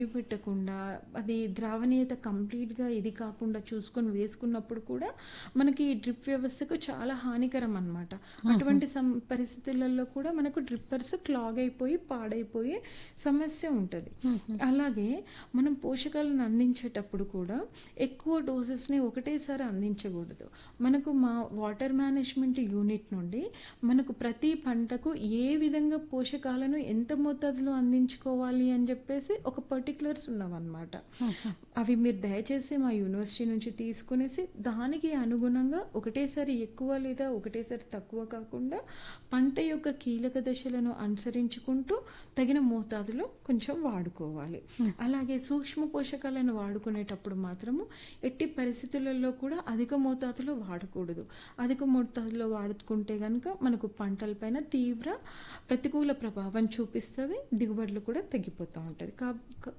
పెట్టకుండా అది ద్రావణీయత కంప్లీట్‌గా ఇది కాకుండా చూసుకొని వేసుకున్నప్పుడు కూడా మనకి ఈ డ్రిప్ వ్యవస్థకు చాలా హానికరం అన్నమాట. అటువంటి సం పరిస్థితులలో కూడా మనకు డ్రిప్పర్స్ క్లాగ్ అయిపోయి, పాడైపోయే సమస్య ఉంటది. అలాగే మనం పోషకాలను అందించేటప్పుడు కూడా ఎక్కువ డోసెస్‌ని ఒకటేసారి అందించకూడదు. మనకు మా వాటర్ మేనేజ్మెంట్ యూనిట్ నుండి మనకు ప్రతి పంటకు ఏ విధంగా పోషకాలను ఎంత మోతాదులో అందించుకోవాలి అని చెప్పేసి ఒక పర్టిక్యులర్స్ ఉన్నవన్నమాట. అవి మీరు దయచేసి మా యూనివర్సిటీ నుంచి తీసుకునేసి దానికి అనుగుణంగా ఒకటేసారి ఎక్కువ లేదా ఒకటేసారి తక్కువ కాకుండా పంట యొక్క కీలక దశలను అనుసరించుకుంటూ తగిన మోతాదులో కొంచెం వాడుకోవాలి. అలాగే సూక్ష్మ పోషకాలను వాడుకునేటప్పుడు మాత్రము ఎట్టి పరిస్థితులలో కూడా అధిక మోతాదులో వాడకూడదు. అధిక మోతాదులో వాడుకుంటే గనుక మనకు పంటలపైన తీవ్ర ప్రతికూల ప్రభావం చూపిస్తవి. దిగుబడులు కూడా తగ్గిపోతా ఉంటది. కాబ్ క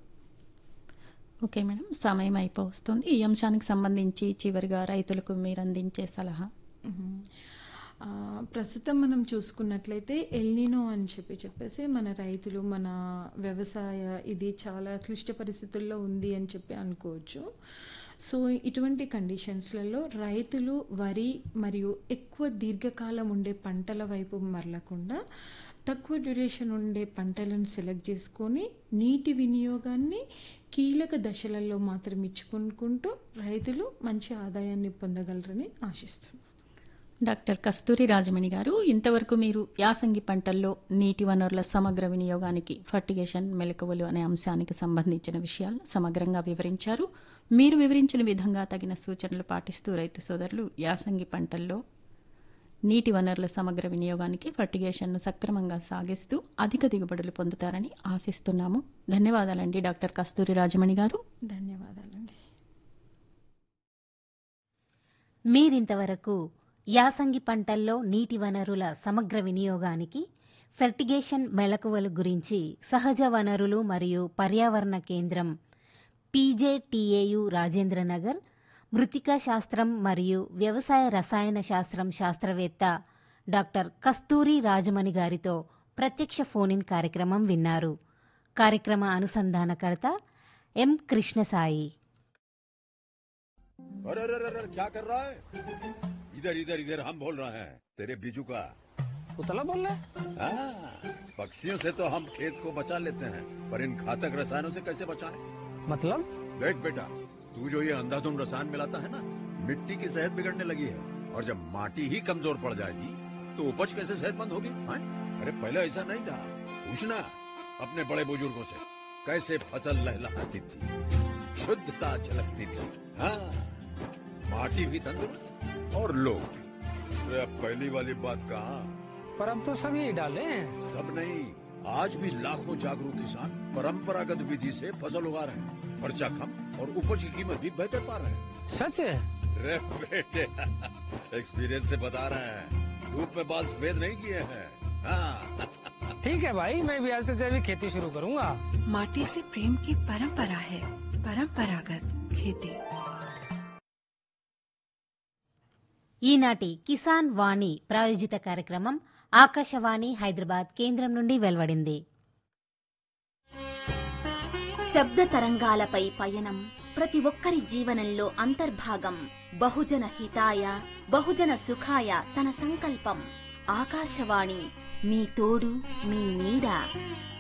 ఓకే మేడం. సమయం అయిపోవస్తుంది. ఈ అంశానికి సంబంధించి చివరిగా రైతులకు మీరందించే సలహా? హుహు. ఆహ్, ప్రస్తుతం మనం చూసుకున్నట్లయితే ఎల్‌నినో అని చెప్పి చెప్పేసి మన రైతులు, మన వ్యవసాయ ఇది చాలా క్లిష్ట పరిస్థితుల్లో ఉంది అని చెప్పి అనుకోవచ్చు. సో, ఇటువంటి కండిషన్స్‌లలో రైతులు వరి మరియు ఎక్కువ దీర్ఘకాలం ఉండే పంటల వైపు మరలకుండా తక్కువ డ్యూరేషన్ ఉండే పంటలను సెలెక్ట్ చేసుకొని నీటి వినియోగాన్ని కీలక దశలలో మాత్రం ఇచ్చుకుంటూ రైతులు మంచి ఆదాయాన్ని పొందగలరని ఆశిస్తున్నాను. డాక్టర్ కస్తూరి రాజమణి గారు ఇంతవరకు మీరు యాసంగి పంటల్లో నీటి వనరుల సమగ్ర వినియోగానికి ఫర్టిగేషన్ మెలకువలు అనే అంశానికి సంబంధించిన విషయాలను సమగ్రంగా వివరించారు. మీరు వివరించిన విధంగా తగిన సూచనలు పాటిస్తూ రైతు సోదరులు యాసంగి పంటల్లో నీటి వనరుల సమగ్ర వినియోగానికి ఫర్టిగేషన్ను సక్రమంగా సాగిస్తూ అధిక దిగుబడులు పొందుతారని ఆశిస్తున్నాము. ధన్యవాదాలండి డాక్టర్ కస్తూరి రాజమణి గారు. ధన్యవాదాలండి. మీరింతవరకు యాసంగి పంటల్లో నీటి వనరుల సమగ్ర వినియోగానికి ఫెర్టిగేషన్ మెళకువలు గురించి సహజ వనరులు మరియు పర్యావరణ కేంద్రం పీజేటీఏయు రాజేంద్రనగర్ మృతికా శాస్త్రం మరియు వ్యవసాయ రసాయన శాస్త్రం శాస్త్రవేత్త డాక్టర్ కస్తూరి రాజమణి గారితో ప్రత్యక్ష ఫోన్ కార్యక్రమం విన్నారు. కార్యక్రమ అనుసంధానకర్త ఎం కృష్ణసాయి अरे अरे अरे अरे, क्या कर रहा है इधर इधर इधर हम बोल रहे हैं तेरे बीजू का उतला बोल रहा है हाँ, पक्षियों से तो हम खेत को बचा लेते हैं पर इन घातक रसायनों से कैसे बचाएं? मतलब देख बेटा तू जो ये अंधाधुंध रसायन मिलाता है ना मिट्टी की सेहत बिगड़ने लगी है और जब माटी ही कमजोर पड़ जाएगी तो उपज कैसे सेहतमंद होगी हाँ? अरे पहले ऐसा नहीं था पूछना अपने बड़े बुजुर्गों से कैसे फसल लहलहाती थी शुद्धता झलकती थी हाँ माटी भी तंदुरुस्त और लोग भी अरे अब पहली वाली बात कहाँ पर अब तो सब यही डाले हैं सब नहीं आज भी लाखों जागरूक किसान परंपरागत विधि से फसल उगा रहे हैं खर्चा कम और उपज की कीमत भी बेहतर पा रहे हैं सच है रे बेटे एक्सपीरियंस से बता रहे हैं धूप में बाल सफेद नहीं किए हैं हाँ ठीक है भाई मैं भी आज से जैविक खेती शुरू करूंगा माटी से प्रेम की परंपरा है परंपरागत खेती ఈనాటి కిసాన్ వాణి ప్రాయోజిత కార్యక్రమం ఆకాశవాణి హైదరాబాద్ కేంద్రం నుండి వెలువడింది శబ్ద తరంగాలపై పయనం ప్రతి ఒక్కరి జీవనంలో అంతర్భాగం బహుజన హితాయ బహుజన సుఖాయ తన సంకల్పం ఆకాశవాణి మీ తోడు మీ నీడ